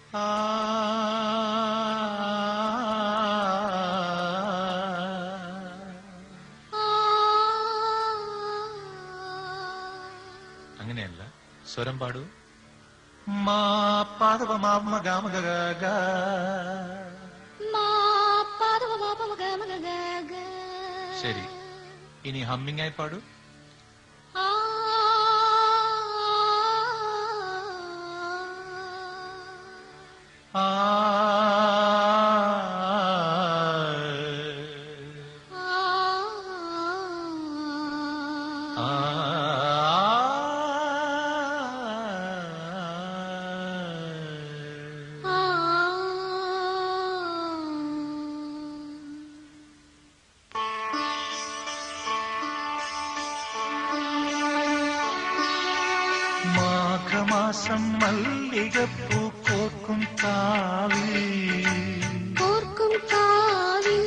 അങ്ങനെയല്ല സ്വരം പാടൂ മാ പാദവ മാമ ഗാമ ഗ ഗ ഗ. ശരി ഇനി ഹമ്മിങ് ആയി പാടൂ ആ ആ മാഘമാസം മല്ലികപ്പൂ കോർക്കും കാവിൽ ഓർക്കും കാവിൽ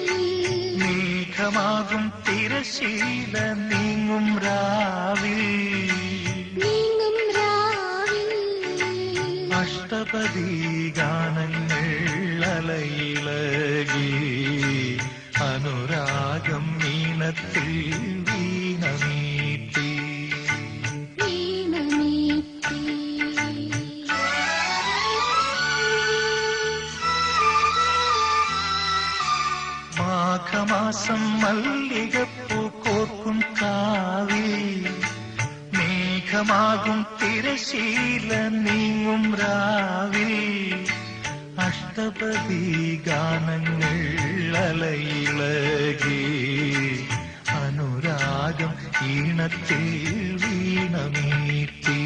മേഘമാകും തിരശീല നീങ്ങും രാവിൽ നീങ്ങും രാവിൽ അഷ്ടപതി ഗാനങ്ങൾ അലയിളകി അനുരാഗം മീനത്തിൽ വീണമീട്ടി വീണമീട്ടി മാഘമാസം മല്ലികപ്പൂ കോർക്കും കാവിൽ മേഘമാകും തിരശീല നീങ്ങും രാവിൽ അഷ്ടപതി ഗാനങ്ങൾ അലയിളകി അനുരാഗം ഈണത്തിൽ വീണമീട്ടി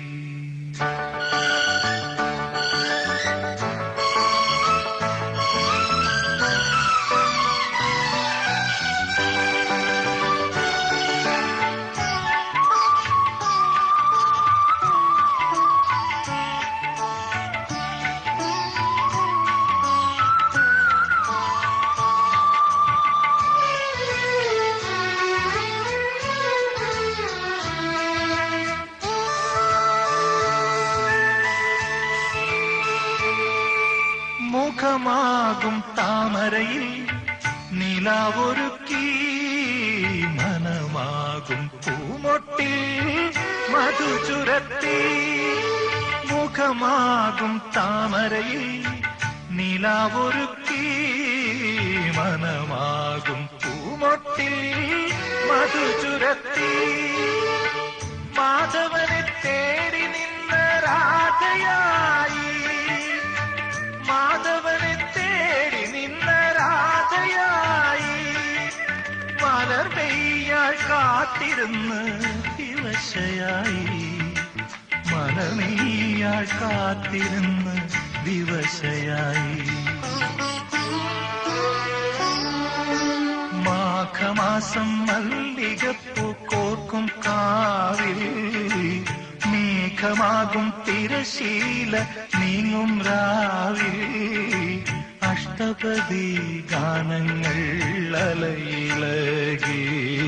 മുഖമാകും താമരയിൽ നിലാവൊരുക്കി മനമാകും പൂമൊട്ടിൽ മധു ചുരത്തി മുഖമാകും താമരയിൽ നിലാവൊരുക്കി മനമാകും പൂമൊട്ടിൽ മധു ചുരത്തി മാധവനെ തേടി നിന്ന രാധയായി മാധവനെ തേടി നിന്ന രാധയായി മലർ പെയ്യാൾ കാത്തിരുന്ന് ദിവശയായി മലമെയ്യാൾ കാത്തിരുന്ന് ദിവശയായി മാഘമാസം മല്ലികപ്പൂ കോർക്കും കാവിൽ മേഘമാകും തിരശീല നീങ്ങും രാവിൽ അഷ്ടപതി ഗാനങ്ങൾ അലയിളകി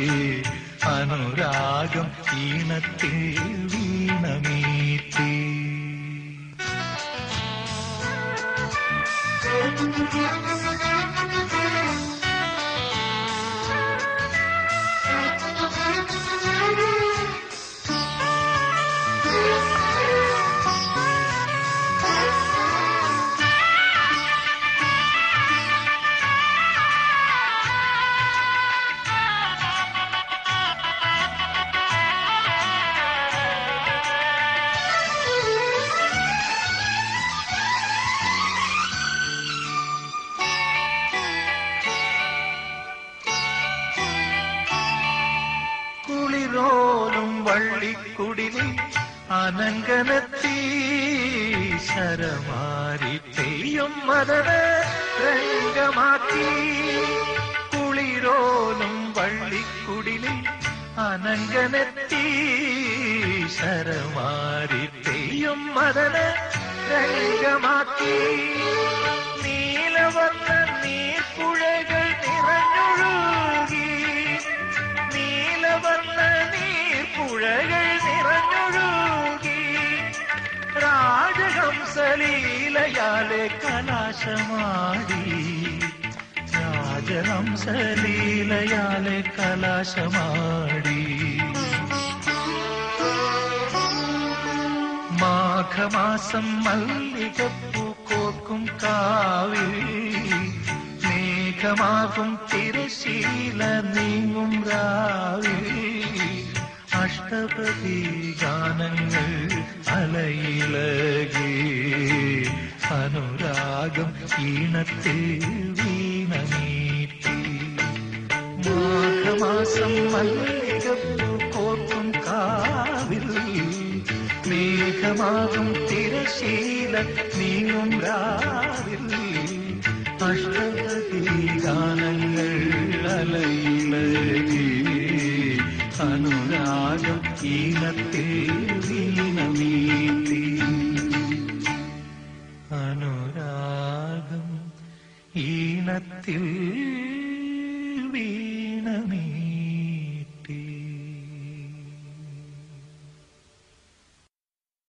അനുരാഗം ഈണത്തിൽ വീണമീറ്റി കുളിരോലും വള്ളിക്കുടിലിൽ അനങ്കനത്തി ശരമാരി തെയ്യം മദന രംഗമാക്കി കുളിരോലും വള്ളിക്കുടിലിൽ അനങ്കനത്തി ശരമാരി തെയ്യം മദന രംഗമാക്കി നീലവർണ്ണ നീർപ്പുഴകൾ നിറഞ്ഞൊഴുകി നീലവർണ്ണ നീർപ്പുഴകൾ നിറഞ്ഞൊഴുകി രാജഹംസ രാജഹംസലീലയാലെ കലാശമാടി രാജഹംസലീലയാലെ കലാശമാടി മാഘമാസം മല്ലികപ്പൂ കോർക്കും കാവിൽ മേഘമാകും തിരശീല നീങ്ങും രാവിൽ അഷ്ടപതി ഗാനങ്ങൾ അലയിലകി അനുരാഗം ഈണത്തിൽ വീണമീട്ടി മാഘമാസം മല്ലികപ്പൂ കോർക്കും കാവിൽ മേഘമാകും തിരശീല നീങ്ങും രാവിൽ അഷ്ടപതി ഗാനങ്ങൾ അലയിലകി അനുരാഗം ഈണത്തിൽ വീണമീട്ടി അനുരാഗം ഈണത്തിൽ